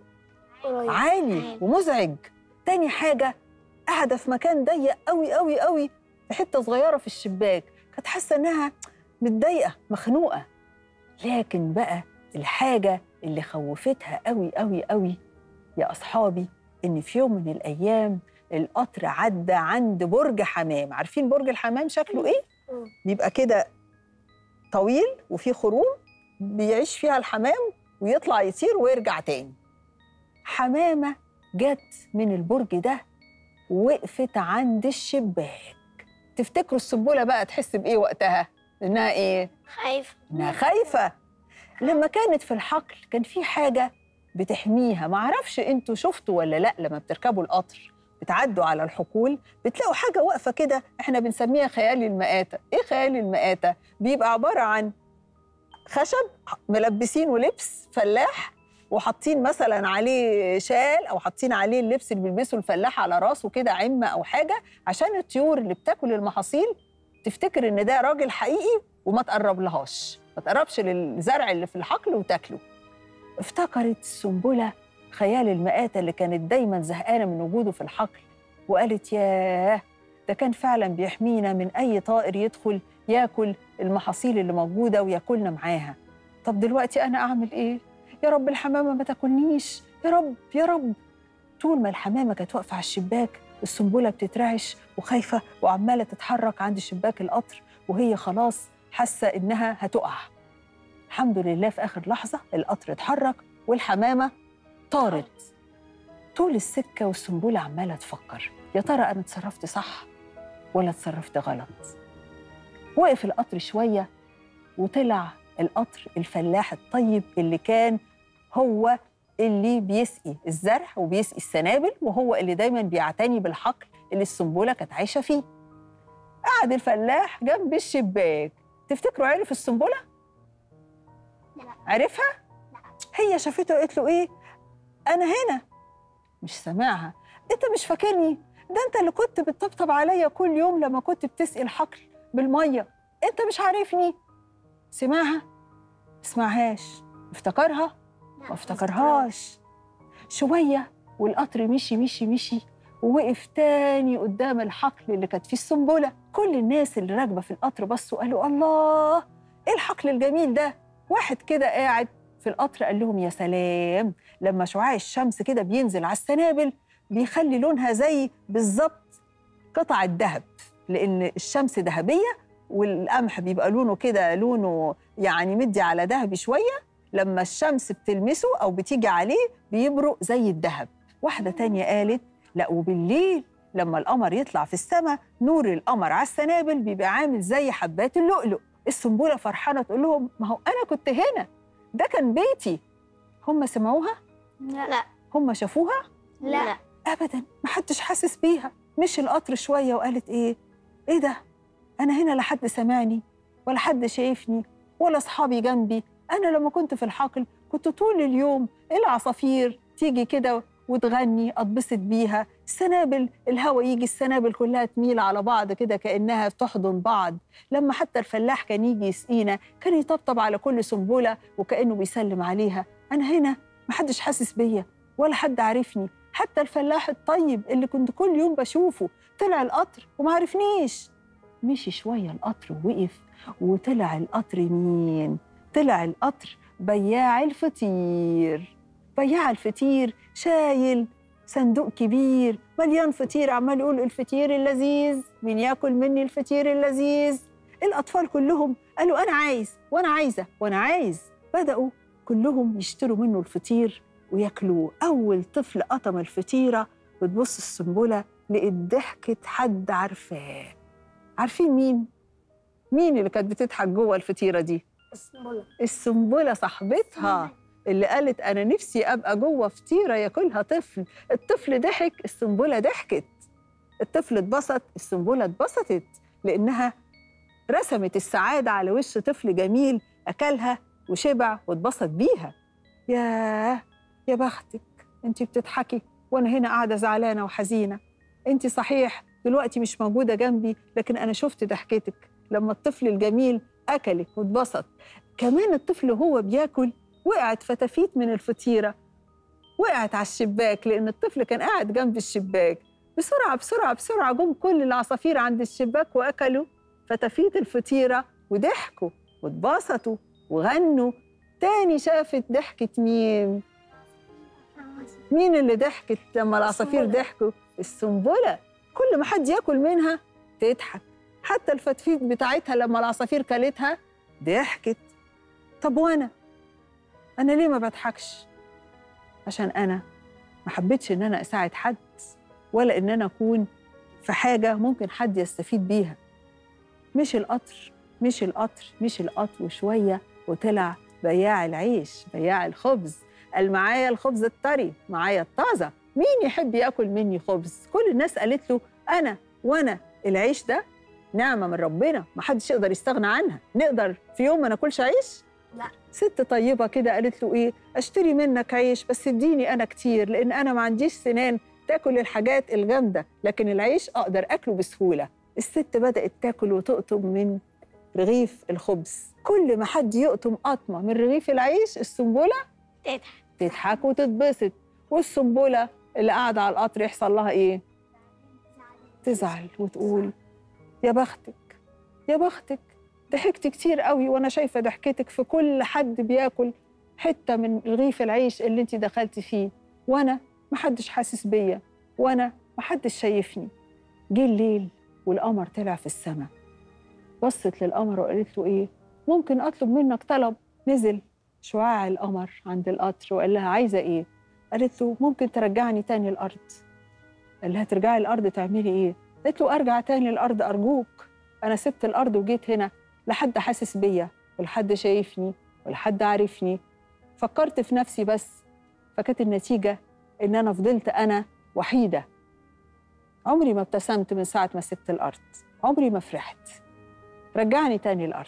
عالي ومزعج تاني حاجة قاعدة في مكان ضيق قوي قوي قوي في حتة صغيرة في الشباك كانت حاسة إنها متضايقة مخنوقة لكن بقى الحاجة اللي خوفتها قوي قوي قوي يا أصحابي إن في يوم من الأيام القطر عدى عند برج حمام عارفين برج الحمام شكله إيه؟ بيبقى كده طويل وفيه خروم بيعيش فيها الحمام ويطلع يطير ويرجع تاني حمامة جت من البرج ده ووقفت عند الشباك تفتكروا السنبلة بقى تحس بإيه وقتها؟ إنها إيه؟ خايف إنها خايفة لما كانت في الحقل كان في حاجة بتحميها معرفش انتوا شفتوا ولا لا لما بتركبوا القطر بتعدوا على الحقول بتلاقوا حاجة واقفة كده احنا بنسميها خيالي المآتة ايه خيالي المآتة؟ بيبقى عبارة عن خشب ملبسينه لبس فلاح وحاطين مثلا عليه شال او حاطين عليه اللبس اللي بيلبسه الفلاح على راسه كده عمه او حاجه عشان الطيور اللي بتاكل المحاصيل تفتكر ان ده راجل حقيقي وما تقرب لهاش ما تقربش للزرع اللي في الحقل وتاكله افتكرت السنبله خيال المآتة اللي كانت دايما زهقانه من وجوده في الحقل وقالت ياه ده كان فعلا بيحمينا من اي طائر يدخل ياكل المحاصيل اللي موجوده وياكلنا معاها طب دلوقتي انا اعمل ايه يا رب الحمامه ما تاكلنيش يا رب يا رب طول ما الحمامه كانت واقفه على الشباك السنبله بتترعش وخايفه وعماله تتحرك عند شباك القطر وهي خلاص حاسه انها هتقع الحمد لله في اخر لحظه القطر اتحرك والحمامه طارت طول السكه والسنبله عماله تفكر يا ترى انا اتصرفت صح ولا اتصرفت غلط وقف القطر شويه وطلع القطر الفلاح الطيب اللي كان هو اللي بيسقي الزرع وبيسقي السنابل وهو اللي دايما بيعتني بالحقل اللي السنبله كانت عايشه فيه قعد الفلاح جنب الشباك تفتكروا عرف السنبله لا. عرفها هي شافته قالت له ايه انا هنا مش سامعها انت مش فاكرني ده انت اللي كنت بتطبطب عليا كل يوم لما كنت بتسقي الحقل بالميه انت مش عارفني سمعها اسمعهاش افتكرها ما افتكرهاش شويه والقطر مشي مشي مشي ووقف تاني قدام الحقل اللي كانت فيه السنبله كل الناس اللي راكبه في القطر بصوا قالوا الله ايه الحقل الجميل ده واحد كده قاعد في القطر قال لهم يا سلام لما شعاع الشمس كده بينزل على السنابل بيخلي لونها زي بالظبط قطع الذهب لان الشمس ذهبيه والقمح بيبقى لونه كده لونه يعني مدي على ذهبي شويه لما الشمس بتلمسه او بتيجي عليه بيبرق زي الذهب واحده تانية قالت لا وبالليل لما القمر يطلع في السماء نور القمر على السنابل بيبقى عامل زي حبات اللؤلؤ السنبله فرحانه تقول لهم ما هو انا كنت هنا ده كان بيتي هم سمعوها لا هم شافوها لا ابدا ما حدش حاسس بيها مشي القطر شويه وقالت ايه ايه ده انا هنا لا حد سمعني ولا حد شايفني ولا اصحابي جنبي انا لما كنت في الحقل كنت طول اليوم العصافير تيجي كده وتغني اتبسط بيها السنابل الهوا يجي السنابل كلها تميل على بعض كده كانها تحضن بعض لما حتى الفلاح كان يجي يسقينا كان يطبطب على كل سنبله وكانه بيسلم عليها انا هنا محدش حاسس بيا ولا حد عارفني حتى الفلاح الطيب اللي كنت كل يوم بشوفه طلع القطر وما عرفنيش مشي شويه القطر ووقف وطلع القطر مين طلع القطر بياع الفطير بياع الفطير شايل صندوق كبير مليان فطير عمال يقول الفطير اللذيذ مين ياكل مني الفطير اللذيذ الاطفال كلهم قالوا انا عايز وانا عايزه وانا عايز بداوا كلهم يشتروا منه الفطير وياكلوه اول طفل قطم الفطيره بتبص السنبله لقيت ضحكه حد عارفاه عارفين مين مين اللي كانت بتضحك جوه الفطيره دي السنبله صاحبتها اللي قالت انا نفسي ابقى جوه فطيره ياكلها طفل الطفل ضحك السنبله ضحكت الطفل اتبسط السنبله اتبسطت لانها رسمت السعاده على وش طفل جميل اكلها وشبع واتبسط بيها ياه يا بختك انت بتضحكي وانا هنا قاعده زعلانه وحزينه انت صحيح دلوقتي مش موجوده جنبي لكن انا شفت ضحكتك لما الطفل الجميل اكلك واتبسط كمان الطفل وهو بياكل وقعت فتافيت من الفطيره وقعت على الشباك لان الطفل كان قاعد جنب الشباك بسرعه بسرعه بسرعه جم كل العصافير عند الشباك واكلوا فتافيت الفطيره وضحكوا واتبسطوا وغنوا تاني شافت ضحكة مين؟ مين اللي ضحكت لما العصافير ضحكوا؟ السنبلة كل ما حد ياكل منها تضحك حتى الفتفيت بتاعتها لما العصافير كلتها ضحكت طب وانا انا ليه ما بضحكش عشان انا ما حبيتش ان انا اساعد حد ولا ان انا اكون في حاجه ممكن حد يستفيد بيها مش القطر مش القطر مش القطر وشويه وطلع بياع العيش بياع الخبز قال معايا الخبز الطري معايا الطازه مين يحب ياكل مني خبز كل الناس قالت له انا وانا العيش ده نعمه من ربنا ما حدش يقدر يستغنى عنها نقدر في يوم ما ناكلش عيش لا. ست طيبه كده قالت له ايه اشتري منك عيش بس اديني انا كتير لان انا ما عنديش سنان تاكل الحاجات الجامده لكن العيش اقدر اكله بسهوله الست بدات تاكل وتقطم من رغيف الخبز كل ما حد يقطم قطمه من رغيف العيش السنبله تضحك. تضحك وتتبسط والسنبله اللي قاعده على القطر يحصل لها ايه تزعل وتقول يا بختك يا بختك ضحكت كتير قوي وانا شايفه ضحكتك في كل حد بياكل حته من رغيف العيش اللي انت دخلتي فيه وانا محدش حاسس بيا وانا محدش شايفني جه الليل والقمر طلع في السماء بصت للقمر وقالت له ايه ممكن اطلب منك طلب نزل شعاع القمر عند القطر وقال لها عايزه ايه قالت له ممكن ترجعني تاني الارض قال لها ترجعي الارض تعملي ايه قالت له ارجع تاني الارض ارجوك انا سبت الارض وجيت هنا لا حد حاسس بيا ولا حد شايفني ولا حد عارفني فكرت في نفسي بس فكانت النتيجة إن أنا فضلت أنا وحيدة عمري ما ابتسمت من ساعة ما سبت الأرض عمري ما فرحت رجعني تاني الأرض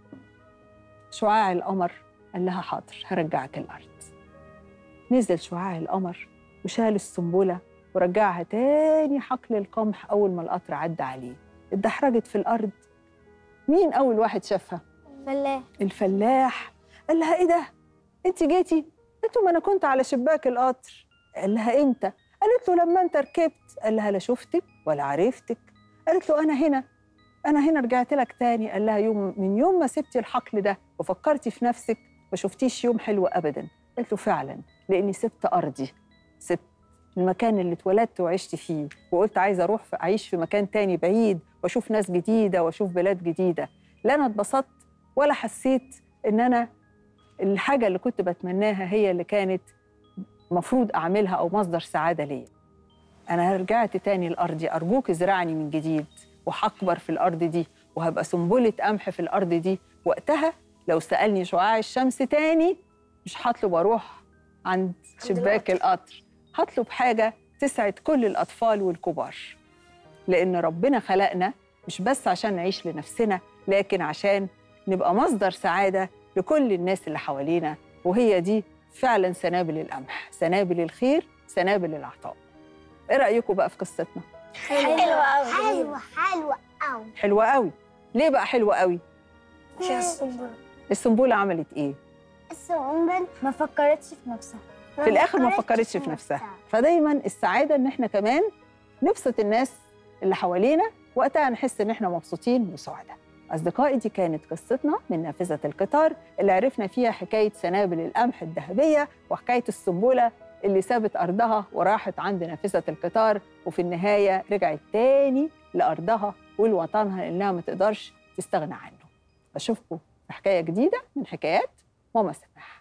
شعاع القمر قال لها حاضر هرجعك الأرض نزل شعاع القمر وشال السنبلة ورجعها تاني حقل القمح أول ما القطر عدى عليه اتدحرجت في الأرض مين أول واحد شافها؟ فلاح الفلاح قال لها ايه ده انت جيتي قالت له ما انا كنت على شباك القطر قال لها امتى قالت له لما انت ركبت قال لها لا شفتك ولا عرفتك قالت له انا هنا انا هنا رجعت لك تاني قال لها يوم من يوم ما سبتي الحقل ده وفكرتي في نفسك ما شفتيش يوم حلو ابدا قالت له فعلا لاني سبت ارضي سبت المكان اللي اتولدت وعشت فيه وقلت عايزه اروح في اعيش في مكان تاني بعيد واشوف ناس جديده واشوف بلاد جديده لا انا اتبسطت ولا حسيت ان انا الحاجه اللي كنت بتمناها هي اللي كانت مفروض اعملها او مصدر سعاده ليا انا رجعت تاني لارضي ارجوك ازرعني من جديد وهكبر في الارض دي وهبقى سنبله قمح في الارض دي وقتها لو سالني شعاع الشمس تاني مش هطلب اروح عند شباك القطر هطلب حاجه تسعد كل الاطفال والكبار لان ربنا خلقنا مش بس عشان نعيش لنفسنا لكن عشان نبقى مصدر سعاده لكل الناس اللي حوالينا وهي دي فعلا سنابل القمح سنابل الخير سنابل العطاء ايه رايكم بقى في قصتنا حلوة أوي حلوة حلوة أوي حلوه قوي ليه بقى حلوه قوي عشان السنبلة السنبله عملت ايه السنبل ما فكرتش في نفسها في الاخر ما فكرتش في نفسها فدايما السعاده ان احنا كمان نبسط الناس اللي حوالينا وقتها نحس ان احنا مبسوطين وسعداء أصدقائي دي كانت قصتنا من نافذة القطار اللي عرفنا فيها حكاية سنابل القمح الذهبية وحكاية السنبلة اللي سابت أرضها وراحت عند نافذة القطار وفي النهاية رجعت تاني لأرضها ولوطنها إنها ما تقدرش تستغنى عنه أشوفكم في حكاية جديدة من حكايات ماما سماح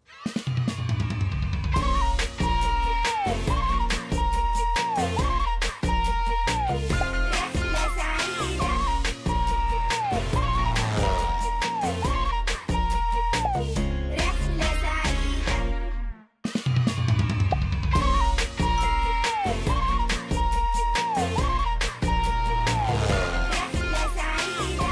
رحلة سعيدة رحلة سعيدة رحلة سعيدة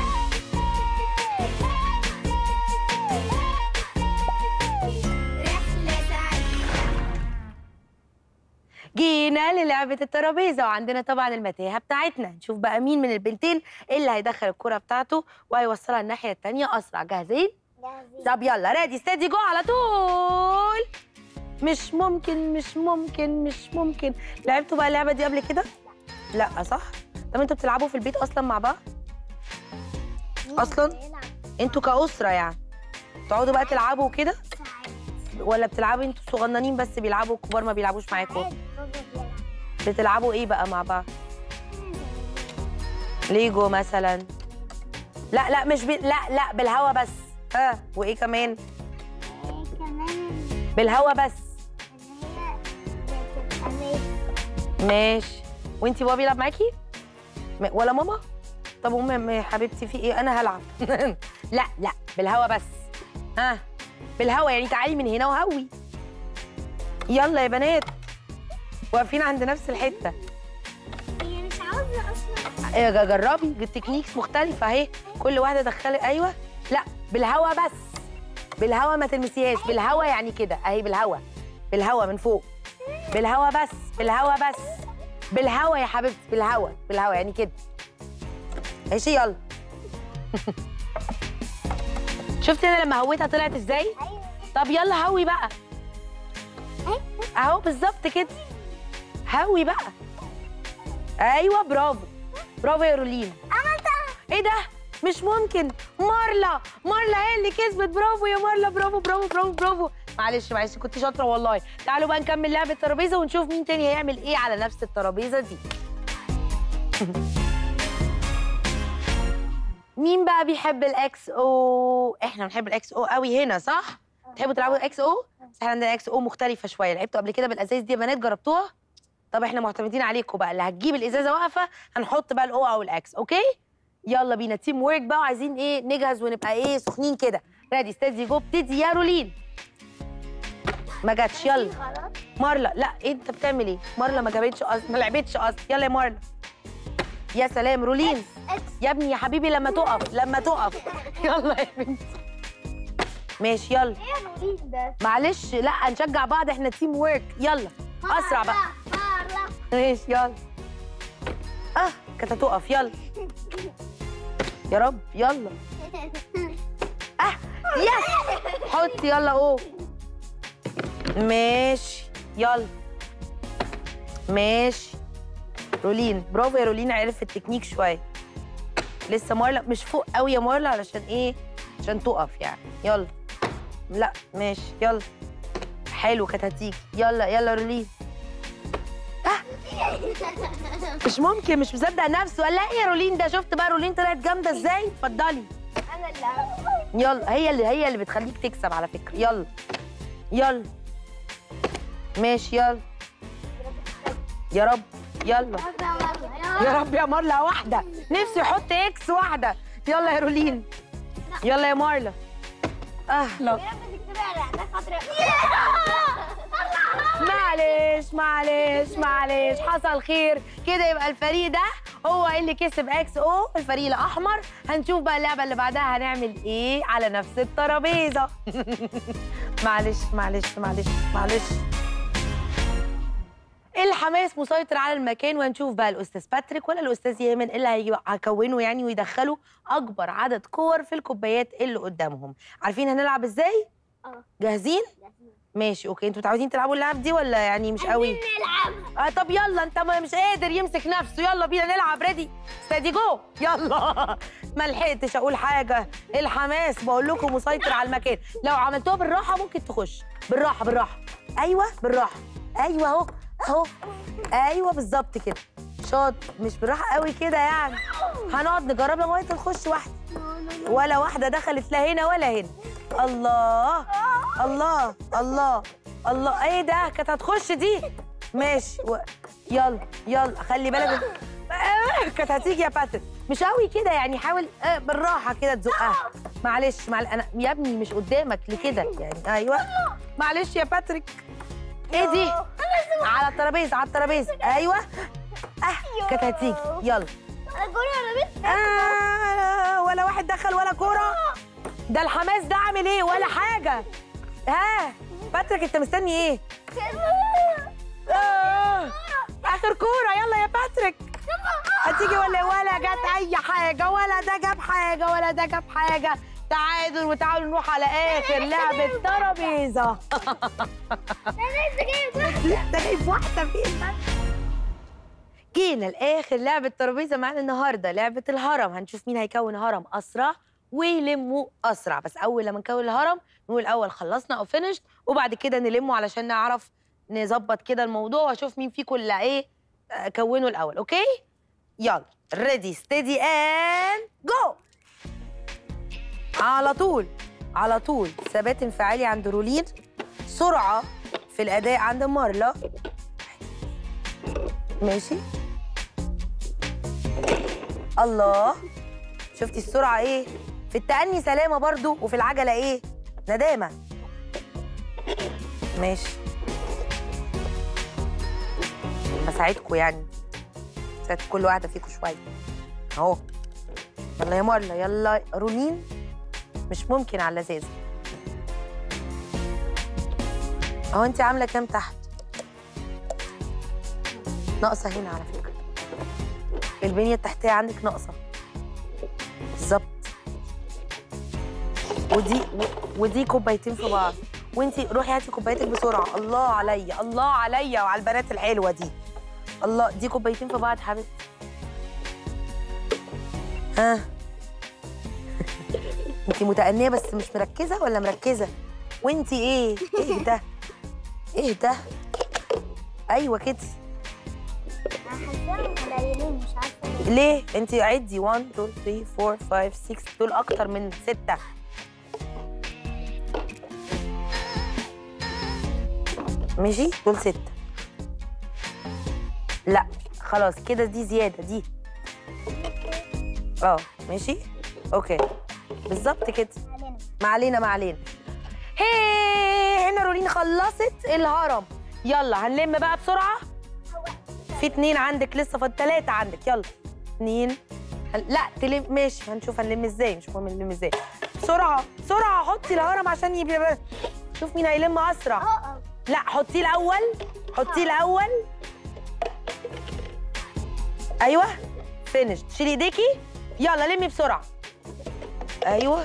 رحلة سعيدة جينا للعبة الترابيزة وعندنا طبعا المتاهة بتاعتنا نشوف بقى مين من البنتين اللي هيدخل الكرة بتاعته وهيوصلها الناحية التانية أسرع جاهزين؟ طب يلا ريدي ستادي جو على طول مش ممكن مش ممكن مش ممكن لعبتوا بقى اللعبة دي قبل كده؟ لا صح؟ طب انتوا بتلعبوا في البيت أصلا مع بعض؟ أصلاً؟ انتوا كأسرة يعني تقعدوا بقى تلعبوا كده ولا بتلعبوا انتوا صغننين بس بيلعبوا الكبار ما بيلعبوش معاكم؟ بتلعبوا ايه بقى مع بعض؟ ليجو مثلا لا لا مش بي... لا لا بالهوا بس ها وايه كمان؟ كمان بالهوا بس هي بتبقى ماشي ماشي وانتي بابا بيلعب معاكي؟ م- ولا ماما؟ طب أم يا حبيبتي في ايه؟ انا هلعب لا لا بالهوا بس ها بالهوا يعني تعالي من هنا وهوي يلا يا بنات واقفين عند نفس الحته هي مش عاوزة أصلا إيه، ج- جربي تكنيكس مختلفة اهي كل واحدة دخلي ايوه لا بالهوا بس بالهوا ما تلمسيهاش بالهوا يعني كده اهي بالهوا بالهوا من فوق بالهوا بس بالهوا بس بالهوا يا حبيبتي بالهوا بالهوا يعني كده ماشي يلا شفتي انا لما هويتها طلعت ازاي؟ طب يلا هوي بقى اهو بالظبط كده هوي بقى ايوه برافو برافو يا رولين عملتها ايه ده مش ممكن مارلا مارلا هي اللي كسبت برافو يا مارلا برافو برافو برافو برافو معلش معلش كنت شاطره والله تعالوا بقى نكمل لعبه الترابيزه ونشوف مين تاني هيعمل ايه على نفس الترابيزه دي مين بقى بيحب الاكس او احنا بنحب الاكس او قوي هنا صح تحبوا تلعبوا اكس او بس احنا عندنا اكس او مختلفه شويه لعبتوا قبل كده بالازايز دي يا بنات جربتوها طب احنا معتمدين عليكم بقى اللي هتجيب الازازه واقفه هنحط بقى الاو او الاكس اوكي يلا بينا تيم وورك بقى وعايزين ايه نجهز ونبقى ايه سخنين كده ريدي ستادي جو ابتدي يا رولين ما جاتش يلا خلاص مارلا لا إيه انت بتعمل ايه مارلا ما جابتش اصلا ما لعبتش اصلا يلا يا مارلا يا سلام رولين اكس يا ابني يا حبيبي لما تقف لما تقف يلا يا بنتي ماشي يلا ايه الوليد ده معلش لا نشجع بعض احنا تيم وورك يلا اسرع بقى مرة ماشي يلا اه كانت هتقف يلا يا رب يلا اه يس حط يلا اوه ماشي يلا ماشي رولين برافو يا رولين عرف التكنيك شويه لسه مارلا مش فوق قوي يا مارلا علشان ايه عشان تقف يعني يلا لا ماشي يلا حلو كانت هتيجي يلا يلا رولين مش ممكن مش مصدق نفسه قال لا ايه يا رولين ده شفت بقى رولين طلعت جامده ازاي اتفضلي انا اللي هعمل. يلا هي اللي هي اللي بتخليك تكسب على فكره يلا يلا ماشي يلا يا رب يلا يا رب يا مارلا واحده نفسي يحط اكس واحده يلا يا رولين يلا يا مارلا اه لا يا رب تكتبي على ده خاطر معلش معلش معلش حصل خير كده يبقى الفريق ده هو اللي كسب اكس او الفريق الاحمر هنشوف بقى اللعبه اللي بعدها هنعمل ايه على نفس الترابيزه معلش معلش معلش معلش الحماس مسيطر على المكان وهنشوف بقى الاستاذ باتريك ولا الاستاذ يامن اللي هيجي هيكونوا يعني ويدخلوا اكبر عدد كور في الكوبايات اللي قدامهم عارفين هنلعب ازاي اه. جاهزين ماشي اوكي انتوا متعودين تلعبوا اللعب دي ولا يعني مش قوي نلعب اه طب يلا انت ما مش قادر يمسك نفسه يلا بينا نلعب ريدي ستادي جو يلا ما لحقتش اقول حاجه الحماس بقول لكم مسيطر على المكان لو عملتوها بالراحه ممكن تخش بالراحه بالراحه ايوه بالراحه ايوه اهو اهو ايوه بالظبط كده شاط مش بالراحه قوي كده يعني هنقعد نجرب لغايه نخش واحده ولا واحده دخلت لا هنا ولا هنا الله الله الله الله ايه ده كانت هتخش دي ماشي و... يلا يلا خلي بالك آه، كانت هتيجي يا باتر مش قوي كده يعني حاول آه، بالراحه كده تزقها معلش معل... انا يا ابني مش قدامك لكده يعني ايوه معلش يا باتريك ايه دي على الترابيزه على الترابيزه ايوه اه كانت هتيجي يلا اقول انا بس آه ولا واحد دخل ولا كوره ده الحماس ده عامل ايه ولا حاجه ها باتريك انت مستني ايه آه. اخر كوره يلا يا باتريك هتيجي ولا ولا جت اي حاجه ولا ده جاب حاجه ولا ده جاب حاجه تعادل وتعالوا نروح على اخر لعبه ترابيزه لا ده جايب واحده فين جينا لاخر لعبه ترابيزه معانا النهارده لعبه الهرم هنشوف مين هيكون هرم اسرع ويلموا اسرع بس اول لما نكون الهرم نقول الاول خلصنا او فينيشد وبعد كده نلمه علشان نعرف نظبط كده الموضوع واشوف مين فيكم اللي ايه آه، كونه الاول اوكي يلا ريدي ستيدي اند جو على طول على طول ثبات انفعالي عند رولين سرعه في الاداء عند مارلا ماشي الله شفتي السرعه ايه في التأني سلامه برضو وفي العجله ايه ندامه ماشي بساعدكم يعني ساعد كل واحده فيكم شويه اهو يلا يا مارلا يلا رولين مش ممكن على اللذاذه اهو انت عامله كام تحت ناقصه هنا على فكره البنيه التحتيه عندك ناقصه بالظبط ودي و- ودي كوبايتين في بعض وانتي روحي هاتي كوبايتك بسرعه الله عليا الله عليا وعلى البنات الحلوه دي الله دي كوبايتين في بعض حبيبتي ها انتي متأنية بس مش مركزة ولا مركزة؟ وانتي ايه؟ ايه ده؟ ايه ده؟ ايوه كده حاساهم قليلين مش عارفه ليه. ليه؟ انت عدي 1 2 3 4 5 6 دول اكتر من ستة ماشي دول ستة لا خلاص كده دي زيادة دي اه ماشي اوكي بالظبط كده ما علينا ما علينا هي هنا رولين خلصت الهرم يلا هنلم بقى بسرعه في اتنين عندك لسه فاضل تلاته عندك يلا اتنين هن- لا تلم ماشي هنشوف هنلم ازاي نشوف هنلم ازاي بسرعه بسرعه حطي الهرم عشان يبقى شوف مين هيلم اسرع لا حطيه الاول حطيه الاول ايوه فينش شيلي ايديكي يلا لمي بسرعه ايوه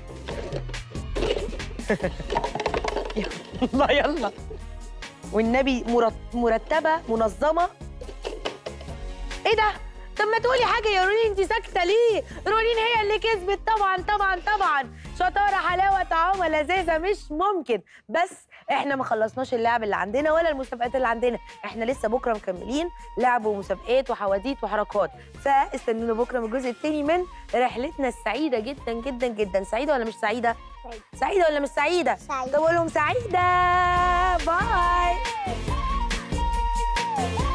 يلا يلا والنبي مرت- مرتبه منظمه ايه ده طب ما تقولي حاجه يا رولين انت ساكته ليه رولين هي اللي كسبت طبعا طبعا طبعا شطاره حلاوه طعامه لذيذه مش ممكن بس احنا ما خلصناش اللعب اللي عندنا ولا المسابقات اللي عندنا احنا لسه بكره مكملين لعب ومسابقات وحواديت وحركات فاستنونا بكره من الجزء الثاني من رحلتنا السعيده جدا جدا جدا سعيده ولا مش سعيده سعيدة. سعيده ولا مش سعيده سعيدة. طب اقول لهم سعيده باي